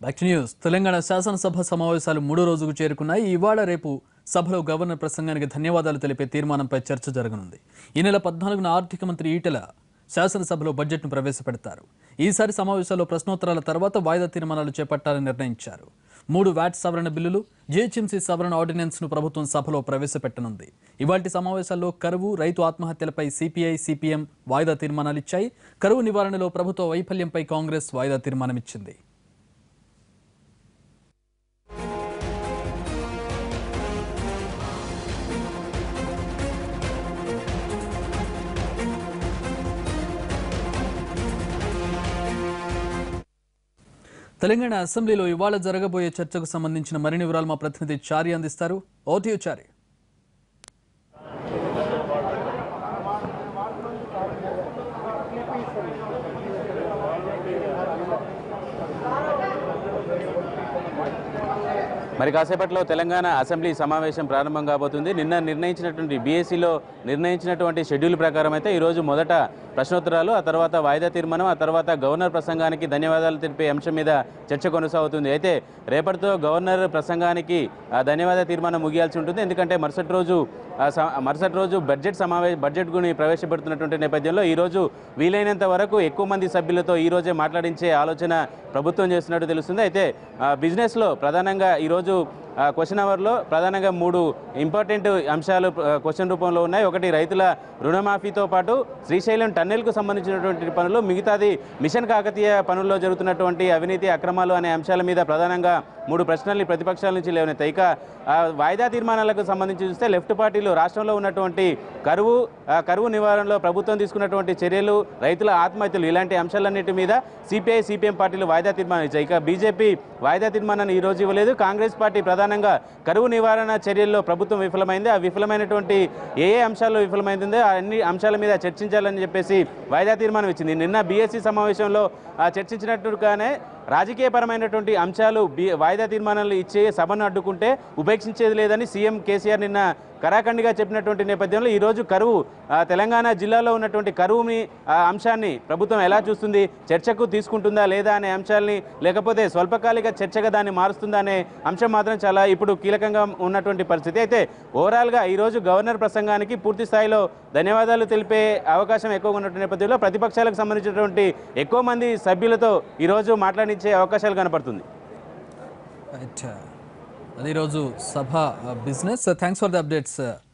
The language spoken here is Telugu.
బ్యాక్ టు న్యూస్ తెలంగాణ శాసనసభ సమావేశాలు మూడో రోజుకు చేరుకున్నాయి ఇవాళ రేపు సభలో గవర్నర్ ప్రసంగానికి ధన్యవాదాలు తెలిపే తీర్మానంపై చర్చ జరగనుంది ఈ నెల పద్నాలుగున ఆర్థిక మంత్రి ఈటెల శాసనసభలో బడ్జెట్ను ప్రవేశపెడతారు ఈసారి సమావేశాల్లో ప్రశ్నోత్తరాల తర్వాత వాయిదా తీర్మానాలు చేపట్టాలని నిర్ణయించారు మూడు వ్యాట్ సవరణ బిల్లులు జీహెచ్ఎంసీ సవరణ ఆర్డినెన్స్ను ప్రభుత్వం సభలో ప్రవేశపెట్టనుంది ఇవాల్టి సమావేశాల్లో కరువు రైతు ఆత్మహత్యలపై సిపిఐ సిపిఎం వాయిదా తీర్మానాలిచ్చాయి కరువు నివారణలో ప్రభుత్వ వైఫల్యంపై కాంగ్రెస్ వాయిదా తీర్మానమిచ్చింది తెలంగాణ అసెంబ్లీలో ఇవాళ జరగబోయే చర్చకు సంబంధించిన మరిన్ని వివరాలు మా ప్రతినిధి చారి అందిస్తారు ఓటీయూ చారి మరి కాసేపట్లో తెలంగాణ అసెంబ్లీ సమావేశం ప్రారంభం కాబోతుంది నిన్న నిర్ణయించినటువంటి బీఎస్సీలో నిర్ణయించినటువంటి షెడ్యూల్ ప్రకారం అయితే ఈరోజు మొదట ప్రశ్నోత్తరాలు ఆ తర్వాత వాయిదా తీర్మానం ఆ తర్వాత గవర్నర్ ప్రసంగానికి ధన్యవాదాలు తెలిపే అంశం మీద చర్చ కొనసాగుతుంది అయితే రేపటితో గవర్నర్ ప్రసంగానికి ఆ ధన్యవాద తీర్మానం ముగియాల్సి ఉంటుంది ఎందుకంటే మరుసటి రోజు ఆ స- మరుసటి రోజు బడ్జెట్ సమావేశ బడ్జెట్ గుని ప్రవేశపెడుతున్నటువంటి నేపథ్యంలో ఈరోజు వీలైనంత వరకు ఎక్కువ మంది సభ్యులతో ఈ రోజే మాట్లాడించే ఆలోచన ప్రభుత్వం చేస్తున్నట్టు తెలుస్తుంది అయితే ఆ, బిజినెస్లో ప్రధానంగా ఈరోజు ఆ, క్వశ్చన్ అవర్లో ప్రధానంగా మూడు ఇంపార్టెంట్ అంశాలు ఆ, క్వశ్చన్ రూపంలో ఉన్నాయి ఒకటి రైతుల రుణమాఫీతో పాటు శ్రీశైలం టన్నెల్కు సంబంధించినటువంటి పనులు మిగతాది మిషన్ కాకతీయ పనుల్లో జరుగుతున్నటువంటి అవినీతి అక్రమాలు అనే అంశాల మీద ప్రధానంగా మూడు ప్రశ్నల్ని ప్రతిపక్షాల నుంచి లేవనెత్తాయి ఇక ఆ, వాయిదా తీర్మానాలకు సంబంధించి చూస్తే లెఫ్ట్ పార్టీలు రాష్ట్రంలో ఉన్నటువంటి కరువు ఆ, కరువు నివారణలో ప్రభుత్వం తీసుకున్నటువంటి చర్యలు రైతుల ఆత్మహత్యలు ఇలాంటి అంశాలన్నిటి మీద సిపిఐ సిపిఎం పార్టీలు వాయిదా తీర్మానం ఇచ్చాయి ఇక బీజేపీ వాయిదా తీర్మానాన్ని ఈ రోజు ఇవ్వలేదు కాంగ్రెస్ పార్టీ ప్రధానంగా కరువు నివారణ చర్యల్లో ప్రభుత్వం విఫలమైంది ఆ విఫలమైనటువంటి ఏ ఏ అంశాల్లో విఫలమైందో ఆ అన్ని అంశాల మీద చర్చించాలని చెప్పేసి వాయిదా తీర్మానం ఇచ్చింది నిన్న బీఎస్సీ సమావేశంలో ఆ, చర్చించినట్టుగానే రాజకీయపరమైనటువంటి అంశాలు బి వాయిదా తీర్మానాలు ఇచ్చి సభను అడ్డుకుంటే ఉపేక్షించేది లేదని సీఎం కేసీఆర్ నిన్న కరాఖండిగా చెప్పినటువంటి నేపథ్యంలో ఈరోజు కరువు ఆ, తెలంగాణ జిల్లాలో ఉన్నటువంటి కరువుని ఆ, అంశాన్ని ప్రభుత్వం ఎలా చూస్తుంది చర్చకు తీసుకుంటుందా లేదా అనే అంశాల్ని లేకపోతే స్వల్పకాలిక చర్చగా దాన్ని మారుస్తుందా అనే అంశం మాత్రం చాలా ఇప్పుడు కీలకంగా ఉన్నటువంటి పరిస్థితి అయితే ఓవరాల్గా ఈరోజు గవర్నర్ ప్రసంగానికి పూర్తి స్థాయిలో ధన్యవాదాలు తెలిపే అవకాశం ఎక్కువగా ఉన్నటువంటి నేపథ్యంలో ప్రతిపక్షాలకు సంబంధించినటువంటి ఎక్కువ మంది సభ్యులతో ఈరోజు మాట్లాడించే అవకాశాలు కనపడుతుంది రైట్ అది ఈరోజు సభ business thanks for the updates